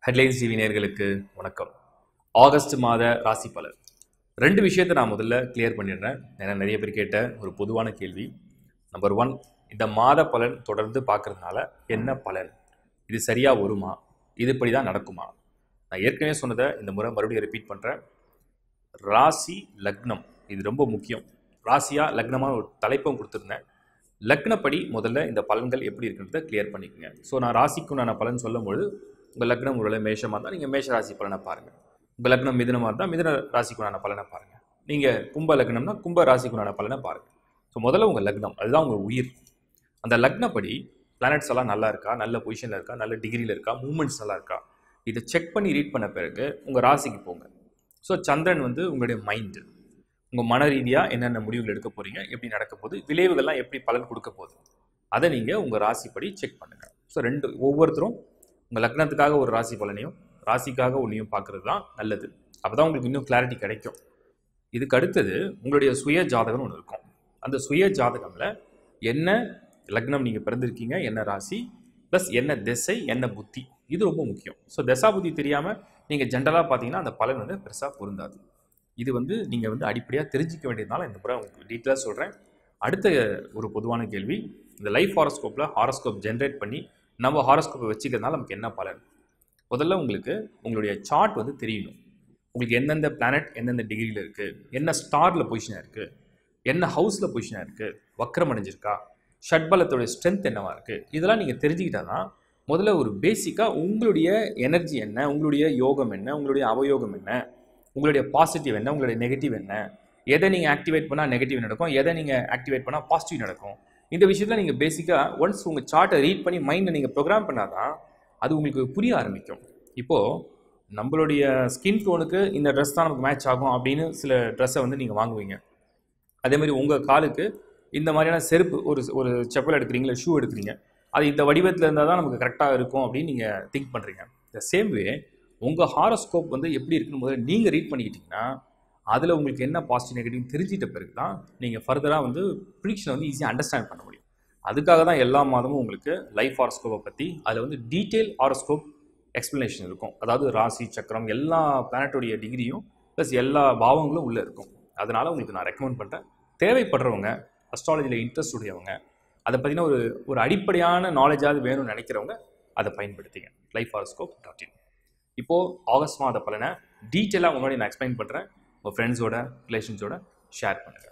headlines TV நேயர்களுக்கு வணக்கம் August மாத ராசி பலன் ரெண்டு விஷயத்தை நான் முதல்ல கிளியர் பண்ணிடுறேன் ஏன்னா நிறைய பேர் கேட்ட ஒரு பொதுவான கேள்வி நம்பர் ஒன் இந்த மாத பலன் தொடர்ந்து பார்க்கறதுனால என்ன பலன் இது சரியாக வருமா இது இப்படி தான் நடக்குமா நான் ஏற்கனவே சொன்னதை இந்த முறை மறுபடியும் ரிப்பீட் பண்ணுறேன் ராசி லக்னம் இது ரொம்ப முக்கியம் ராசியா லக்னமான ஒரு தலைப்பும் கொடுத்துருந்தேன் லக்னப்படி முதல்ல இந்த பலன்கள் எப்படி இருக்குன்றதை கிளியர் பண்ணிக்கோங்க ஸோ நான் ராசிக்குண்டான பலன் சொல்லும்போது உங்கள் லக்னம் ஒருவேளை மேஷமாக இருந்தால் நீங்கள் மேஷ ராசி பலனை பாருங்கள் உங்கள் லக்னம் மிதுனமாக இருந்தால் மிதுன ராசிக்குண்டான பலனை பாருங்கள் நீங்கள் கும்ப லக்னம்னா கும்ப ராசிக்குண்டான பலனை பாருங்கள் ஸோ முதல்ல உங்கள் லக்னம் அதுதான் உங்கள் உயிர் அந்த லக்னப்படி பிளானட்ஸ் எல்லாம் நல்லா இருக்கா நல்ல பொசிஷனில் இருக்கா நல்ல டிகிரியில் இருக்கா மூமெண்ட்ஸ் நல்லா இருக்கா இதை செக் பண்ணி ரீட் பண்ண பிறகு உங்கள் ராசிக்கு போங்க ஸோ சந்திரன் வந்து உங்களுடைய மைண்டு உங்கள் மன ரீதியாக என்னென்ன முடிவுகள் எடுக்க போகிறீங்க எப்படி நடக்க போகுது விளைவுகள்லாம் எப்படி பலன் கொடுக்க போகுது அதை நீங்கள் உங்கள் ராசிப்படி செக் பண்ணுங்கள் ஸோ ரெண்டு ஒவ்வொருத்தரும் உங்கள் லக்னத்துக்காக ஒரு ராசி பலனையும் ராசிக்காக ஒன்றையும் பார்க்குறது தான் நல்லது அப்போ தான் உங்களுக்கு இன்னும் கிளாரிட்டி கிடைக்கும் இதுக்கு அடுத்தது உங்களுடைய சுய ஜாதகம்னு ஒன்று இருக்கும் அந்த சுய ஜாதகமில் என்ன லக்னம் நீங்கள் பிறந்திருக்கீங்க என்ன ராசி ப்ளஸ் என்ன திசை என்ன புத்தி இது ரொம்ப முக்கியம் ஸோ தசா புத்தி தெரியாமல் நீங்கள் ஜென்ரலாக பார்த்தீங்கன்னா அந்த பலன் வந்து பெருசாக பொருந்தாது இது வந்து நீங்கள் வந்து அடிப்படையாக தெரிஞ்சிக்க வேண்டியதுனால இந்த முறை உங்களுக்கு டீட்டெயிலாக சொல்கிறேன் அடுத்த ஒரு பொதுவான கேள்வி இந்த லைஃப் ஹாரோஸ்கோப்பில் ஹாரோஸ்கோப் ஜென்ரேட் பண்ணி நம்ம ஹாரோஸ்கோப்பை வச்சுக்கிறதுனால நமக்கு என்ன பலன் முதல்ல உங்களுக்கு உங்களுடைய சார்ட் வந்து தெரியணும் உங்களுக்கு எந்தெந்த பிளானட் எந்தெந்த டிகிரியில் இருக்குது என்ன ஸ்டாரில் பொசிஷனாக இருக்குது என்ன ஹவுஸில் பொசிஷனாக இருக்குது வக்ரம் அடைஞ்சிருக்கா ஷட்பலத்தோடைய ஸ்ட்ரென்த் என்னவா இருக்குது இதெல்லாம் நீங்கள் தெரிஞ்சுக்கிட்டா தான் முதல்ல ஒரு பேசிக்காக உங்களுடைய எனர்ஜி என்ன உங்களுடைய யோகம் என்ன உங்களுடைய அவயோகம் என்ன உங்களுடைய பாசிட்டிவ் என்ன உங்களுடைய நெகட்டிவ் என்ன எதை நீங்கள் ஆக்டிவேட் பண்ணால் நெகட்டிவ் நடக்கும் எதை நீங்கள் ஆக்டிவேட் பண்ணால் பாசிட்டிவ் நடக்கும் இந்த விஷயத்தில் நீங்கள் பேசிக்காக ஒன்ஸ் உங்கள் சார்ட்டை ரீட் பண்ணி மைண்டை நீங்கள் ப்ரோக்ராம் பண்ணால் தான் அது உங்களுக்கு புரிய ஆரம்பிக்கும் இப்போது நம்மளுடைய ஸ்கின் டோனுக்கு இந்த ட்ரெஸ் தான் நமக்கு மேட்ச் ஆகும் அப்படின்னு சில ட்ரெஸ்ஸை வந்து நீங்கள் வாங்குவீங்க அதே மாதிரி உங்கள் காலுக்கு இந்த மாதிரியான செருப்பு ஒரு ஒரு செப்பல் எடுக்கிறீங்களா ஷூ எடுக்கிறீங்க அது இந்த வடிவத்தில் இருந்தால் தான் நமக்கு கரெக்டாக இருக்கும் அப்படின்னு நீங்கள் திங்க் பண்ணுறீங்க த சேம் வே உங்கள் ஹாரோஸ்கோப் வந்து எப்படி இருக்குன்னு முதல்ல நீங்கள் ரீட் பண்ணிக்கிட்டிங்கன்னா அதில் உங்களுக்கு என்ன பாசிட்டிவ் நெகட்டிவ் தெரிஞ்சிட்ட பிறகு தான் நீங்கள் ஃபர்தராக வந்து ப்ரிடிக்ஷனை வந்து ஈஸியாக அண்டர்ஸ்டாண்ட் பண்ண முடியும் அதுக்காக தான் எல்லா மாதமும் உங்களுக்கு லைஃப் ஹாரோஸ்கோப்பை பற்றி அதில் வந்து டீட்டெயில் ஹாரோஸ்கோப் எக்ஸ்ப்ளனேஷன் இருக்கும் அதாவது ராசி சக்கரம் எல்லா பிளானட்டோடைய டிகிரியும் ப்ளஸ் எல்லா பாவங்களும் உள்ளே இருக்கும் அதனால் உங்களுக்கு நான் ரெக்கமெண்ட் பண்ணுறேன் தேவைப்படுறவங்க அஸ்ட்ராலஜியில் இன்ட்ரெஸ்ட் உடையவங்க அதை பற்றின ஒரு ஒரு அடிப்படையான நாலேஜாவது வேணும்னு நினைக்கிறவங்க அதை பயன்படுத்திங்க லைஃப் ஹாரோஸ்கோப் டாட் இன் இப்போது ஆகஸ்ட் மாத பலனை டீட்டெயிலாக முன்னாடி நான் எக்ஸ்பிளைன் பண்ணுறேன் உங்கள் ஃப்ரெண்ட்ஸோட ரிலேஷன்ஸோட ஷேர் பண்ணுங்கள்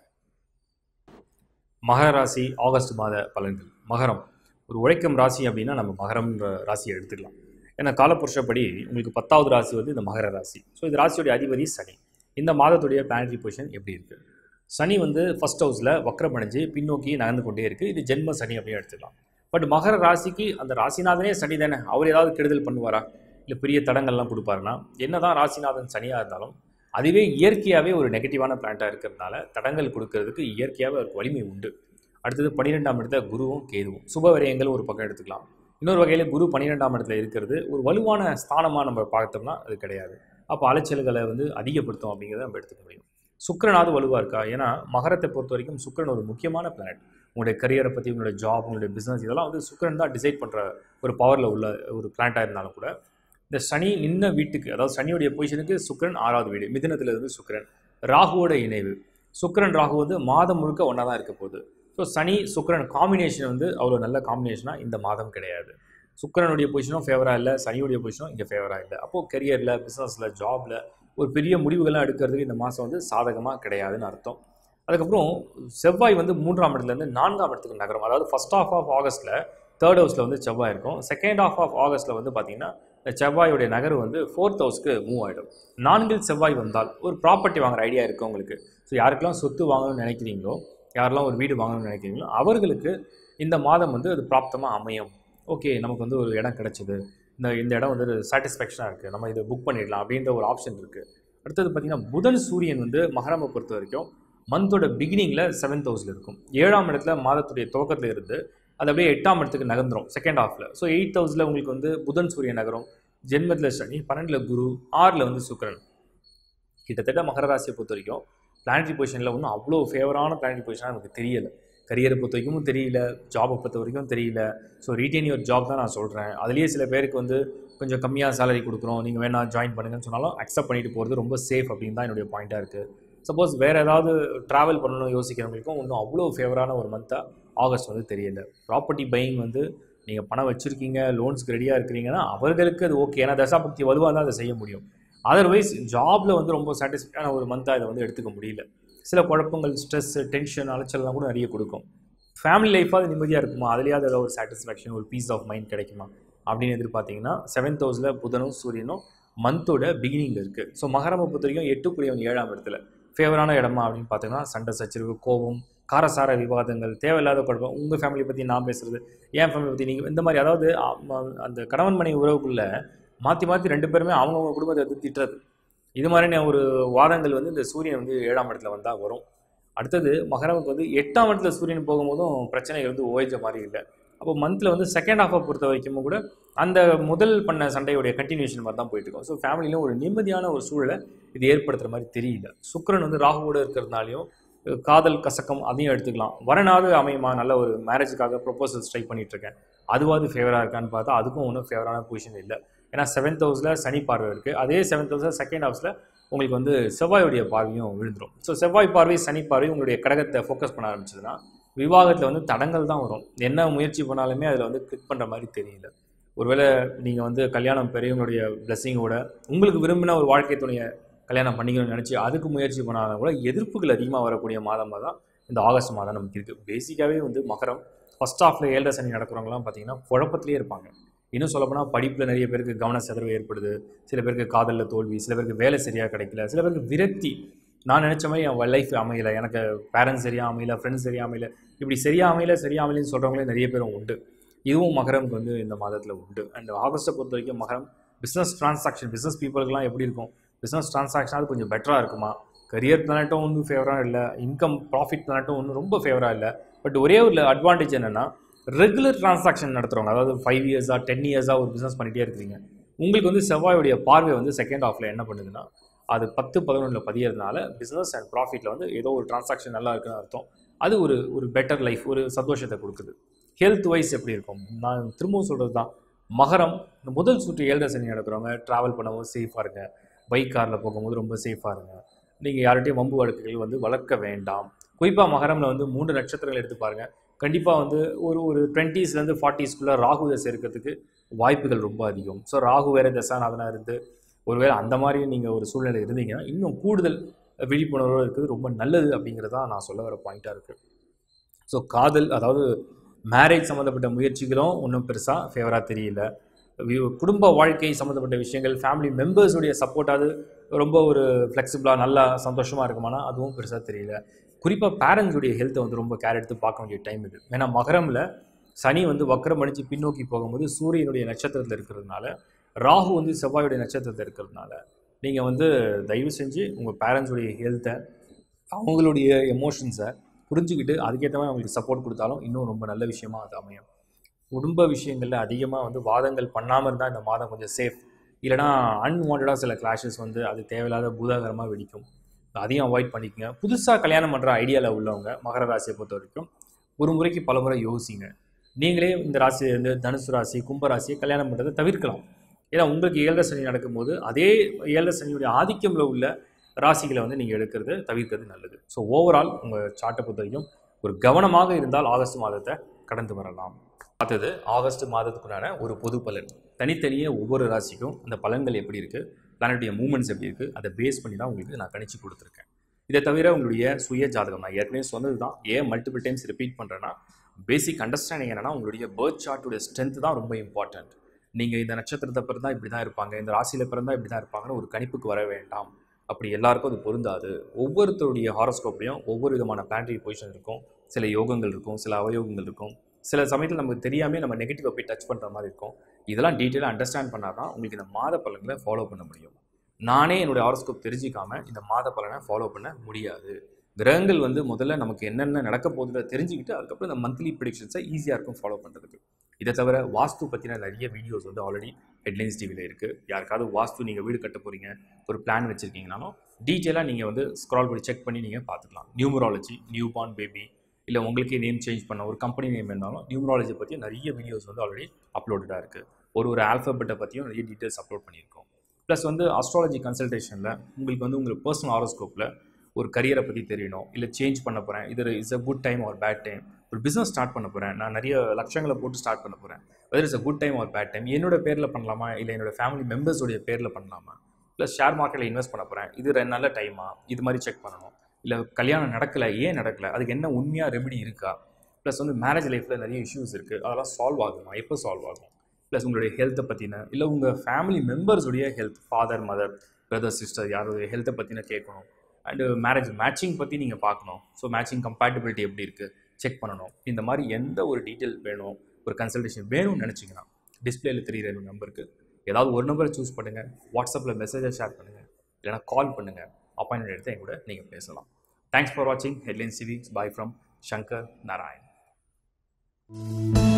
மகர ராசி ஆகஸ்ட் மாத பலன்கள் மகரம் ஒரு உழைக்கும் ராசி அப்படின்னா நம்ம மகரம்ன்ற ராசியை எடுத்துக்கலாம் ஏன்னா காலப்புருஷப்படி உங்களுக்கு பத்தாவது ராசி வந்து இந்த மகர ராசி ஸோ இந்த ராசியோடைய அதிபதி சனி இந்த மாதத்துடைய பிளானட்டரி பொசிஷன் எப்படி இருக்குது சனி வந்து ஃபர்ஸ்ட் ஹவுஸில் வக்ரம் அடைஞ்சு பின்னோக்கி நகர்ந்து கொண்டே இருக்குது இது ஜென்ம சனி அப்படின்னு எடுத்துக்கலாம் பட் மகர ராசிக்கு அந்த ராசிநாதனே சனி தானே அவர் ஏதாவது கெடுதல் பண்ணுவாரா இல்லை பெரிய தடங்கள்லாம் கொடுப்பாருன்னா என்னதான் ராசிநாதன் சனியாக இருந்தாலும் அதுவே இயற்கையாகவே ஒரு நெகட்டிவான பிளான்ட்டாக இருக்கிறதுனால தடங்கள் கொடுக்கறதுக்கு இயற்கையாகவே அவருக்கு வலிமை உண்டு அடுத்தது பன்னிரெண்டாம் இடத்துல குருவும் கேதுவும் சுப விரயங்கள் ஒரு பக்கம் எடுத்துக்கலாம் இன்னொரு வகையில் குரு பன்னிரெண்டாம் இடத்துல இருக்கிறது ஒரு வலுவான ஸ்தானமாக நம்ம பார்த்தோம்னா அது கிடையாது அப்போ அலைச்சல்களை வந்து அதிகப்படுத்தும் அப்படிங்கிறத நம்ம எடுத்துக்க முடியும் சுக்கரனாவது வலுவாக இருக்கா ஏன்னா மகரத்தை பொறுத்த வரைக்கும் சுக்கரன் ஒரு முக்கியமான பிளானட் உங்களுடைய கரியரை பற்றி உங்களுடைய ஜாப் உங்களுடைய பிஸ்னஸ் இதெல்லாம் வந்து சுக்கரன் தான் டிசைட் பண்ணுற ஒரு பவரில் உள்ள ஒரு பிளானட்டாக இருந்தாலும் கூட இந்த சனி நின்ன வீட்டுக்கு அதாவது சனியுடைய பொசிஷனுக்கு சுக்கரன் ஆறாவது வீடு மிதுனத்தில் இருந்து சுக்கரன் ராகுவோட இணைவு சுக்கரன் ராகு வந்து மாதம் முழுக்க ஒன்றா தான் இருக்க போகுது ஸோ சனி சுக்கரன் காம்பினேஷன் வந்து அவ்வளோ நல்ல காம்பினேஷனாக இந்த மாதம் கிடையாது சுக்கரனுடைய பொசிஷனும் ஃபேவராக இல்லை சனியுடைய பொசிஷனும் இங்கே ஃபேவராக இல்லை அப்போது கெரியரில் பிஸ்னஸில் ஜாபில் ஒரு பெரிய முடிவுகள்லாம் எடுக்கிறதுக்கு இந்த மாதம் வந்து சாதகமாக கிடையாதுன்னு அர்த்தம் அதுக்கப்புறம் செவ்வாய் வந்து மூன்றாம் இடத்துலேருந்து நான்காம் இடத்துக்கு நகரம் அதாவது ஃபஸ்ட் ஆஃப் ஆஃப் ஆகஸ்ட்டில் தேர்ட் ஹவுஸில் வந்து செவ்வாய் இருக்கும் செகண்ட் ஆஃப் ஆஃப் ஆகஸ்ட்டில் வந்து பார்த்திங்கன்னா இந்த செவ்வாயோடைய நகர் வந்து ஃபோர்த் ஹவுஸ்க்கு மூவ் ஆகிடும் நான்கில் செவ்வாய் வந்தால் ஒரு ப்ராப்பர்ட்டி வாங்குற ஐடியா இருக்குது உங்களுக்கு ஸோ யாருக்கெல்லாம் சொத்து வாங்கணும்னு நினைக்கிறீங்களோ யாரெல்லாம் ஒரு வீடு வாங்கணும்னு நினைக்கிறீங்களோ அவர்களுக்கு இந்த மாதம் வந்து அது பிராப்தமாக அமையும் ஓகே நமக்கு வந்து ஒரு இடம் கிடச்சிது இந்த இந்த இடம் வந்து சாட்டிஸ்ஃபேக்ஷனாக இருக்குது நம்ம இதை புக் பண்ணிடலாம் அப்படின்ற ஒரு ஆப்ஷன் இருக்குது அடுத்தது பார்த்திங்கன்னா புதன் சூரியன் வந்து மகரமை பொறுத்த வரைக்கும் மந்தோட பிகினிங்கில் செவன்த் ஹவுஸில் இருக்கும் ஏழாம் இடத்துல மாதத்துடைய துவக்கத்தில் இருந்து அது அப்படியே எட்டாம் இடத்துக்கு நகர்ந்துடும் செகண்ட் ஹாஃபில் ஸோ எயிட் ஹவுஸில் உங்களுக்கு வந்து புதன் சூரியன் நகரம் ஜென்மத்தில் சனி பன்னெண்டில் குரு ஆறில் வந்து சுக்கரன் கிட்டத்தட்ட மகர ராசியை பொறுத்த வரைக்கும் பிளானட்ரி பொசிஷனில் ஒன்றும் அவ்வளோ ஃபேவரான பிளானட்ரி பொசிஷனாக நமக்கு தெரியலை கரியரை பொறுத்த வரைக்கும் தெரியல ஜாபை பொறுத்த வரைக்கும் தெரியல ஸோ ரீட்டைன் யுவர் ஜாப் தான் நான் சொல்கிறேன் அதுலேயே சில பேருக்கு வந்து கொஞ்சம் கம்மியாக சேலரி கொடுக்குறோம் நீங்கள் வேணா ஜாயின் பண்ணுங்கன்னு சொன்னாலும் அக்செப்ட் பண்ணிட்டு போகிறது ரொம்ப சேஃப் அப்படின்னு தான் என்னுடைய பாயிண்ட்டாக இருக்குது சப்போஸ் வேறு ஏதாவது ட்ராவல் பண்ணணும் யோசிக்கிறவங்களுக்கும் இன்னும் அவ்வளோ ஃபேவரான ஒரு மந்த்தாக ஆகஸ்ட் வந்து தெரியல ப்ராப்பர்ட்டி பையிங் வந்து நீங்கள் பணம் வச்சுருக்கீங்க லோன்ஸ்க்கு ரெடியாக இருக்கிறீங்கன்னா அவர்களுக்கு அது ஓகே ஏன்னா தசாபக்தி வலுவாக இருந்தால் அதை செய்ய முடியும் அதர்வைஸ் ஜாபில் வந்து ரொம்ப சாட்டிஸ்ஃபைடான ஒரு மந்தாக இதை வந்து எடுத்துக்க முடியல சில குழப்பங்கள் ஸ்ட்ரெஸ் டென்ஷன் அலைச்சல்லாம் கூட நிறைய கொடுக்கும் ஃபேமிலி லைஃபாக நிம்மதியாக இருக்குமா அதுலேயாவது ஏதாவது ஒரு சாட்டிஸ்ஃபேக்ஷன் ஒரு பீஸ் ஆஃப் மைண்ட் கிடைக்குமா அப்படின்னு எதிர்பார்த்தீங்கன்னா செவன்த் ஹவுஸில் புதனும் சூரியனும் மந்தோட பிகினிங்கில் இருக்குது ஸோ மகரம பொறுத்த வரைக்கும் எட்டுக்குரியவன் ஏழாம் இடத்துல ஃபேவரான இடமா அப்படின்னு பார்த்தீங்கன்னா சண்டை சச்சரவு கோபம் காரசார விவாதங்கள் தேவையில்லாத குழப்பம் உங்கள் ஃபேமிலி பற்றி நான் பேசுகிறது என் ஃபேமிலி பற்றி நீங்கள் இந்த மாதிரி அதாவது ஆ- அந்த கணவன் மனைவி உறவுக்குள்ளே மாற்றி மாற்றி ரெண்டு பேருமே அவங்கவுங்க குடும்பத்தை வந்து திட்டுறது இது மாதிரியான ஒரு வாதங்கள் வந்து இந்த சூரியன் வந்து ஏழாம் இடத்துல வந்தால் வரும் அடுத்தது மகரமுக்கு வந்து எட்டாம் இடத்துல சூரியன் போகும்போதும் பிரச்சனைகள் வந்து ஓய்ஞ்ச மாதிரி இல்லை அப்போ மந்தில் வந்து செகண்ட் ஹாஃபை பொறுத்த வரைக்கும் கூட அந்த முதல் பண்ண சண்டையுடைய கண்டினியூஷன் மாதிரி தான் போயிட்டு இருக்கும் ஸோ ஃபேமிலியிலும் ஒரு நிம்மதியான ஒரு சூழலை இது ஏற்படுத்துகிற மாதிரி தெரியல சுக்கிரன் வந்து ராகுவோட இருக்கிறதுனாலையும் அஹ், காதல் கசக்கம் அதையும் எடுத்துக்கலாம் வரனாவது அமையுமா நல்ல ஒரு மேரேஜுக்காக ப்ரொபோசல்ஸ் ட்ரை பண்ணிட்டு இருக்கேன் அதுவாவது ஃபேவராக இருக்கான்னு பார்த்தா அதுக்கும் ஒன்றும் ஃபேவரான பொசிஷன் இல்லை ஏன்னா செவன்த் ஹவுஸில் சனி பார்வை இருக்குது அதே செவன்த் ஹவுஸில் செகண்ட் ஹவுஸில் உங்களுக்கு வந்து செவ்வாயுடைய பார்வையும் விழுந்துடும் ஸோ செவ்வாய் பார்வை சனி பார்வை உங்களுடைய கடகத்தை ஃபோக்கஸ் பண்ண ஆரம்பிச்சதுன்னா விவாகத்தில் வந்து தடங்கள் தான் வரும் என்ன முயற்சி பண்ணாலுமே அதில் வந்து கிளிக் பண்ணுற மாதிரி தெரியல ஒருவேளை நீங்கள் வந்து கல்யாணம் பெரியவங்களுடைய பிளெஸ்ஸிங்கோட உங்களுக்கு விரும்பின ஒரு வாழ்க்கை துணையை கல்யாணம் பண்ணிக்கணும்னு நினச்சி அதுக்கு முயற்சி பண்ணாலும் கூட எதிர்ப்புகள் அதிகமாக வரக்கூடிய மாதமாக தான் இந்த ஆகஸ்ட் மாதம் நமக்கு இருக்குது பேசிக்காகவே வந்து மகரம் ஃபஸ்ட் ஹாஃபில் ஏழரை சனி நடக்கிறவங்களாம் பார்த்தீங்கன்னா குழப்பத்திலே இருப்பாங்க இன்னும் சொல்லப்போனால் படிப்பில் நிறைய பேருக்கு கவன சிதறவு ஏற்படுது சில பேருக்கு காதலில் தோல்வி சில பேருக்கு வேலை சரியாக கிடைக்கல சில பேருக்கு விரக்தி நான் நினச்ச மாதிரி என் லைஃப் அமையல எனக்கு பேரண்ட்ஸ் சரியாக அமையல ஃப்ரெண்ட்ஸ் சரியாக அமையல இப்படி சரியாக அமையல சரியாக அமையலன்னு சொல்கிறவங்களே நிறைய பேரும் உண்டு இதுவும் மகரம்க்கு வந்து இந்த மாதத்தில் உண்டு அண்ட் ஆகஸ்ட்டை பொறுத்த வரைக்கும் மகரம் பிஸ்னஸ் டிரான்சாக்ஷன் பிஸ்னஸ் பீப்புளுக்குலாம் எப்படி இருக்கும் பிஸ்னஸ் டிரான்சாக்ஷனாவது கொஞ்சம் பெட்டராக இருக்குமா கரியர் பிளானட்டும் ஒன்றும் ஃபேவராக இல்லை இன்கம் ப்ராஃபிட் பிளானட்டும் ஒன்றும் ரொம்ப ஃபேவராக இல்லை பட் ஒரே ஒரு அட்வான்டேஜ் என்னென்னா ரெகுலர் டிரான்சாக்ஷன் நடத்துகிறவங்க அதாவது ஃபைவ் இயர்ஸாக டென் இயர்ஸாக ஒரு பிஸ்னஸ் பண்ணிகிட்டே இருக்கிறீங்க உங்களுக்கு வந்து செவ்வாயுடைய பார்வை வந்து செகண்ட் ஹாஃபில் என்ன பண்ணுதுன்னா அது பத்து பதினொன்றில் பதியறதுனால பிஸ்னஸ் அண்ட் ப்ராஃபிட்டில் வந்து ஏதோ ஒரு டிரான்சாக்ஷன் நல்லா இருக்குன்னு அர்த்தம் அது ஒரு ஒரு பெட்டர் லைஃப் ஒரு சந்தோஷத்தை கொடுக்குது ஹெல்த் வைஸ் எப்படி இருக்கும் நான் திரும்பவும் சொல்கிறது தான் மகரம் இந்த முதல் சுற்று ஏழரை சனி நடக்கிறவங்க ட்ராவல் பண்ணவும் சேஃபாக இருங்க பைக் காரில் போகும்போது ரொம்ப சேஃபாக இருங்க நீங்கள் யார்கிட்டையும் வம்பு வழக்குகள் வந்து வளர்க்க வேண்டாம் குறிப்பாக மகரமில் வந்து மூன்று நட்சத்திரங்கள் எடுத்து பாருங்க கண்டிப்பாக வந்து ஒரு ஒரு டுவெண்ட்டீஸ்லேருந்து ஃபார்ட்டிஸ்க்குள்ளே ராகு தசை இருக்கிறதுக்கு வாய்ப்புகள் ரொம்ப அதிகம் ஸோ ராகு வேறு தசாநாதனாக இருந்து ஒருவேளை அந்த மாதிரி நீங்கள் ஒரு சூழ்நிலை இருந்தீங்கன்னா இன்னும் கூடுதல் விழிப்புணர்வோடு இருக்கிறது ரொம்ப நல்லது அப்படிங்கிறது தான் நான் சொல்ல வர பாயிண்ட்டாக இருக்குது ஸோ காதல் அதாவது மேரேஜ் சம்மந்தப்பட்ட முயற்சிகளும் ஒன்றும் பெருசாக ஃபேவராக தெரியல வி- குடும்ப வாழ்க்கை சம்மந்தப்பட்ட விஷயங்கள் ஃபேமிலி மெம்பர்ஸுடைய சப்போர்ட்டாவது ரொம்ப ஒரு ஃப்ளெக்சிபிளாக நல்லா சந்தோஷமாக இருக்குமானா அதுவும் பெருசாக தெரியல குறிப்பாக பேரண்ட்ஸுடைய ஹெல்த்தை வந்து ரொம்ப கேர் எடுத்து பார்க்க வேண்டிய டைம் இது ஏன்னா மகரமில் சனி வந்து வக்கரம் அடித்து பின்னோக்கி போகும்போது சூரியனுடைய நட்சத்திரத்தில் இருக்கிறதுனால ராகு வந்து செவ்வாயுடைய நட்சத்திரத்தில் இருக்கிறதுனால நீங்கள் வந்து தயவு செஞ்சு உங்கள் பேரண்ட்ஸுடைய ஹெல்த்தை அவங்களுடைய எமோஷன்ஸை புரிஞ்சுக்கிட்டு அதுக்கேற்ற மாதிரி அவங்களுக்கு சப்போர்ட் கொடுத்தாலும் இன்னும் ரொம்ப நல்ல விஷயமா அது அமையும் குடும்ப விஷயங்களில் அதிகமாக வந்து வாதங்கள் பண்ணாமல் இருந்தால் இந்த மாதம் கொஞ்சம் சேஃப் இல்லைனா அன்வான்டாக சில கிளாஷஸ் வந்து அது தேவையில்லாத பூதாகரமாக வெடிக்கும் அதையும் அவாய்ட் பண்ணிக்கங்க புதுசாக கல்யாணம் பண்ணுற ஐடியாவில் உள்ளவங்க மகர ராசியை பொறுத்த வரைக்கும் ஒரு முறைக்கு பல முறை யோசிங்க நீங்களே இந்த ராசி வந்து தனுசு ராசி கும்ப ராசியை கல்யாணம் பண்ணுறதை தவிர்க்கலாம் ஏன்னா உங்களுக்கு ஏழரை சனி நடக்கும்போது அதே ஏழரை சனியுடைய ஆதிக்கம்ல உள்ள ராசிகளை வந்து நீங்கள் எடுக்கிறது தவிர்க்கிறது நல்லது ஸோ ஓவரால் உங்கள் சார்ட்டை பொறுத்த வரைக்கும் ஒரு கவனமாக இருந்தால் ஆகஸ்ட் மாதத்தை கடந்து வரலாம் பார்த்தது ஆகஸ்ட் மாதத்துக்குண்டான ஒரு பொது பலன் தனித்தனியே ஒவ்வொரு ராசிக்கும் அந்த பலன்கள் எப்படி இருக்குது பிளானட்டுடைய மூமெண்ட்ஸ் எப்படி இருக்குது அதை பேஸ் பண்ணி தான் உங்களுக்கு நான் கணிச்சு கொடுத்துருக்கேன் இதை தவிர உங்களுடைய சுய ஜாதகம் நான் ஏற்கனவே சொன்னது தான் ஏன் மல்டிபிள் டைம்ஸ் ரிப்பீட் பண்ணுறேன்னா பேசிக் அண்டர்ஸ்டாண்டிங் என்னன்னா உங்களுடைய பேர்த் சார்ட்டுடைய ஸ்ட்ரென்த் தான் ரொம்ப இம்பார்ட்டன்ட் நீங்கள் இந்த நட்சத்திரத்தை பிறந்தா இப்படி தான் இருப்பாங்க இந்த ராசியில் பிறந்தா இப்படி தான் இருப்பாங்கன்னு ஒரு கணிப்புக்கு வர வேண்டாம் அப்படி எல்லாருக்கும் அது பொருந்தாது ஒவ்வொருத்தருடைய ஹாரோஸ்கோப்லையும் ஒவ்வொரு விதமான பிளானட்டரி பொசிஷன் இருக்கும் சில யோகங்கள் இருக்கும் சில அவயோகங்கள் இருக்கும் சில சமயத்தில் நமக்கு தெரியாமே நம்ம நெகட்டிவை போய் டச் பண்ணுற மாதிரி இருக்கும் இதெல்லாம் டீட்டெயிலாக அண்டர்ஸ்டாண்ட் பண்ணால் தான் உங்களுக்கு இந்த மாத பலன்களை ஃபாலோ பண்ண முடியும் நானே என்னுடைய ஹாரோஸ்கோப் தெரிஞ்சிக்காம இந்த மாத பலனை ஃபாலோ பண்ண முடியாது கிரகங்கள் வந்து முதல்ல நமக்கு என்னென்ன நடக்க போகுதுன்னு தெரிஞ்சுக்கிட்டு அதுக்கப்புறம் இந்த மந்த்லி ப்ரிடிக்ஷன்ஸை ஈஸியாக இருக்கும் ஃபாலோ பண்ணுறதுக்கு இதை தவிர வாஸ்து பற்றின நிறைய வீடியோஸ் வந்து ஆல்ரெடி ஹெட்லைன்ஸ் டிவியில் இருக்குது யாருக்காவது வாஸ்து நீங்கள் வீடு கட்ட போகிறீங்க ஒரு பிளான் வச்சுருக்கீங்கனாலும் டீட்டெயிலாக நீங்கள் வந்து ஸ்க்ரால் பண்ணி செக் பண்ணி நீங்கள் பார்த்துக்கலாம் நியூமராலஜி நியூ பார்ன் பேபி இல்லை உங்களுக்கே நேம் சேஞ்ச் பண்ண ஒரு கம்பெனி நேம் இருந்தாலும் நியூமராலஜி பற்றி நிறைய வீடியோஸ் வந்து ஆல்ரெடி அப்லோடடாக இருக்குது ஒரு ஒரு ஆல்ஃபபெட்டை பற்றியும் நிறைய டீட்டெயில்ஸ் அப்லோட் பண்ணியிருக்கோம் ப்ளஸ் வந்து அஸ்ட்ராலஜி கன்சல்டேஷனில் உங்களுக்கு வந்து உங்களுக்கு பர்சனல் ஆரோஸ்கோப்பில் ஒரு கரியரை பற்றி தெரியணும் இல்லை சேஞ்ச் பண்ண போகிறேன் இது is a good time or bad time ஒரு பிஸ்னஸ் ஸ்டார்ட் பண்ண போகிறேன் நான் நிறைய லட்சங்களை போட்டு ஸ்டார்ட் பண்ண போகிறேன் whether is a good time or bad time என்னோட பேரில் பண்ணலாமா இல்லை என்னோட ஃபேமிலி மெம்பர்ஸோடைய பேரில் பண்ணலாமா ப்ளஸ் ஷேர் மார்க்கெட்டில் இன்வெஸ்ட் பண்ண போகிறேன் இது ரெண்டு நல்ல டைமா இது மாதிரி செக் பண்ணணும் இல்லை கல்யாணம் நடக்கலை ஏன் நடக்கலை அதுக்கு என்ன உண்மையாக ரெமெடி இருக்கா ப்ளஸ் வந்து மேரேஜ் லைஃப்பில் நிறைய இஷ்யூஸ் இருக்குது அதெல்லாம் சால்வ் ஆகுமா எப்போ சால்வ் ஆகும் ப்ளஸ் உங்களுடைய ஹெல்த்தை பற்றின இல்லை உங்கள் ஃபேமிலி மெம்பர்ஸுடைய health father mother brother sister யாருடைய ஹெல்த்தை பற்றின கேட்கணும் அண்டு மேரேஜ் மேட்சிங் பற்றி நீங்கள் பார்க்கணும் ஸோ மேட்சிங் கம்பேட்டபிலிட்டி எப்படி இருக்குது செக் பண்ணணும் இந்த மாதிரி எந்த ஒரு டீட்டெயில் வேணும் ஒரு கன்சல்டேஷன் வேணும்னு நினச்சிங்கன்னா டிஸ்பிளேல தெரியுற நம்பருக்கு ஏதாவது ஒரு நம்பரை சூஸ் பண்ணுங்கள் வாட்ஸ்அப்பில் மெசேஜை ஷேர் பண்ணுங்கள் இல்லைனா கால் பண்ணுங்கள் அப்பாயின்மெண்ட் எடுத்து என் கூட நீங்கள் பேசலாம் தேங்க்ஸ் ஃபார் வாட்சிங் headline CV bye from Shankar Narayan